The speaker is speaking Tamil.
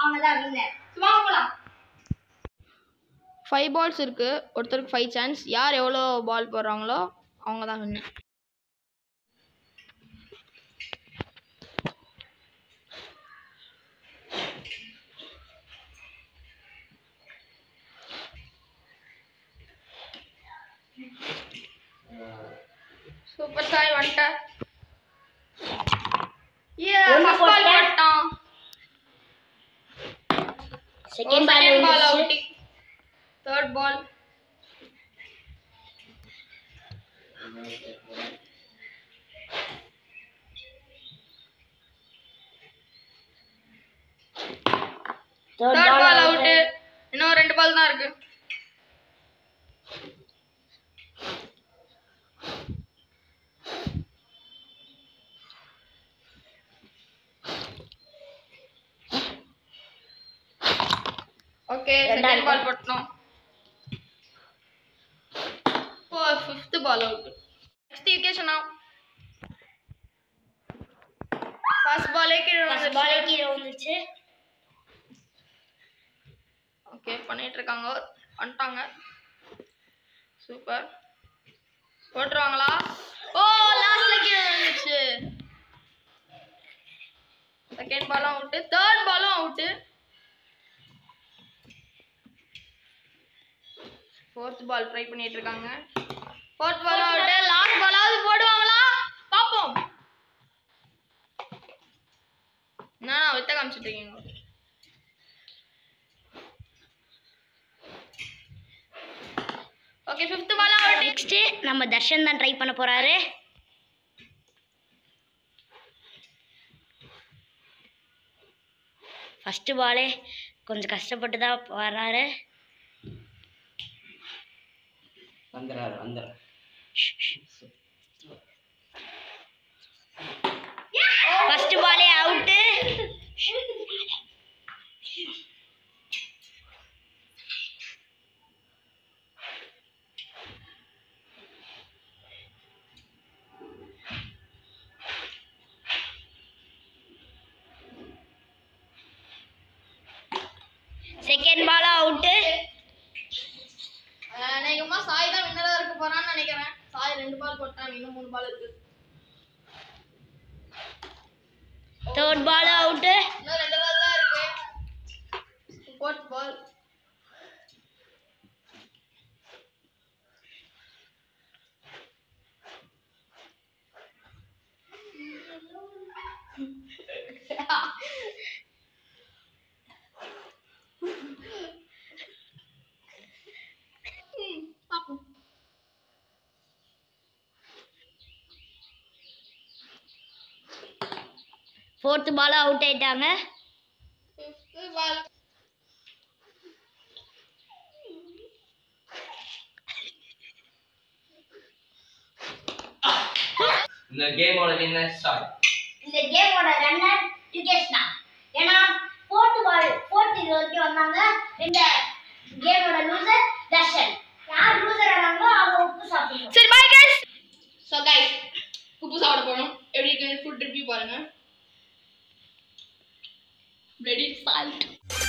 அவங்க தான் வின்னர் வாங்க போலாம் ஃபைவ் பால்ஸ் இருக்கு ஒருத்தருக்கு ஃபைவ் சான்ஸ் யார் எவ்வளோ பால் போடுறாங்களோ அவங்க தான் வின்னு சூப்பர் சாய் வந்துட்ட ஏ ஒண்ணு ஃபர்ஸ்ட் பால் போட்டேன். போட்டான் second second ball ball out third ball third third ball ball out இன்னும் ரெண்டு பால் தான் இருக்கு ஓகே ரெண்டா செகண்ட் பால் இருக்கு. போட்டோம் oh fifth ball out next விக்கேஷனா ஃபர்ஸ்ட் பாலே கீழே ஃபர்ஸ்ட் பாலே வந்துருச்சு கீழே வந்துருச்சு ஓகே பண்ணிட்டு இருக்காங்க வந்துட்டாங்க சூப்பர் போட்டுருவாங்களா ஓ லாஸ்ட்ல கீழே வந்துச்சு செகண்ட் பாலும் அவுட்டு தேர்ட் பாலும் அவுட்டு ஃபோர்த் பால் ட்ரை பண்ணிட்டு இருக்காங்க ஃபோர்த் பால் அவுட்டு லாஸ்ட் பாலாவது போடுவாங்களா பார்ப்போம் என்ன வித்த காமிச்சிட்டு இருக்கீங்க okay fifth ball out next நம்ம தர்ஷன் தான் ட்ரை பண்ண போறாரு ஃபர்ஸ்ட் பாலே கொஞ்சம் கஷ்டப்பட்டு தான் வர்றாரு வந்துடுறாரு வந்துடுறாரு ஃபர்ஸ்ட் பாலே அவுட்டு செகண்ட் பால் அவுட்டு அநேகமா சாய் தான் வின்னரா இருக்க போறான்னு நினைக்கிறேன் சாய் ரெண்டு பால் போட்டான் இன்னும் மூணு பால் இருக்கு தேர்ட் பால் அவுட்டு இன்னும் ரெண்டு பால் தான் இருக்கு ஃபோர்த் பால் பார்ப்போம் ஃபோர்த் பால் அவுட் ஆயிட்டாங்க ஃபிஃப்த் பால் இந்த கேமோட வின்னர் ஸ்டார்ட் இந்த கேமோட ரன்னர் யுகேஷ்னா ஏன்னா ஃபோர்த் பால் ஃபோர்த் இது வரைக்கும் வந்தாங்க இந்த கேமோட லூசர் தர்ஷன் யார் லூசர் ஆனாங்களோ அவங்க உப்பு சாப்பிடணும் சரி பாய் கைஸ் ஸோ கைஸ் உப்பு சாப்பிட போறோம் எப்படி இருக்கு ஃபுட் ரிவ்யூ பாருங்க ரெடி சால்ட்